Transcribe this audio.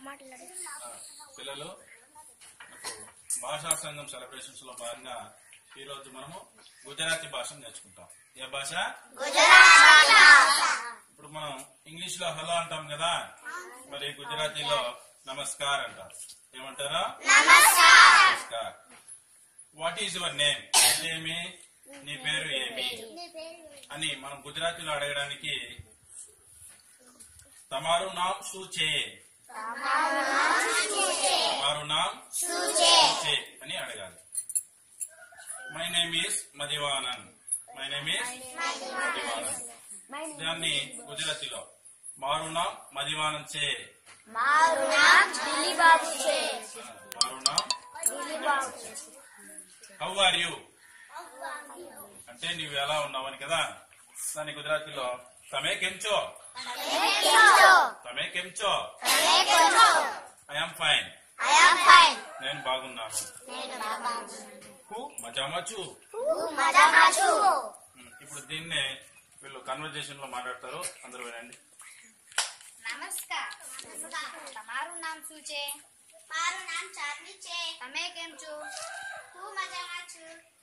మాట్లాడు ఆ, పిల్లలు మనకు భాషా సంఘం సెలబ్రేషన్స్ లో భాగంగా ఈ రోజు మనము గుజరాతీ భాషను నేర్చుకుంటాం ఏ భాష ఇప్పుడు మనం ఇంగ్లీష్ లో హలో అంటాం కదా మరి గుజరాతీలో నమస్కార్ అంటారు ఏమంటారు నమస్కార్ వాట్ ఈజ్ యువర్ నేమ్ ఏమి నీ పేరు ఏమి అని మనం గుజరాతీలో అడగడానికి తమారు నామ్ సూచే తమారు నామ్ సూచే అని అడగాలి my name is Madhivanan my name is Madhivanan దాన్ని గుజరాతీలో మారు నామ్ మదివానన్ చే మారు నామ్ ఢిల్లీ బాబు చే మారు నామ్ Delhi Babu how are you అంటే నీవు ఎలా ఉన్నావని కదా దాన్ని గుజరాతీలో తమే కెంచో తమే కెంచో I'm fine I am fine నేను బాగున్నాను నేను బాబా హూ మజామచు మజా మాచు ఇప్పుడు దీన్నే వీళ్ళు కన్వర్జేషన్ లో మాట్లాడతారు అందరూ వినండి નમસ્કાર તમારું નામ શું છે મારું નામ ચાર્લી છે તમે કેમ છો હું મજામાં છું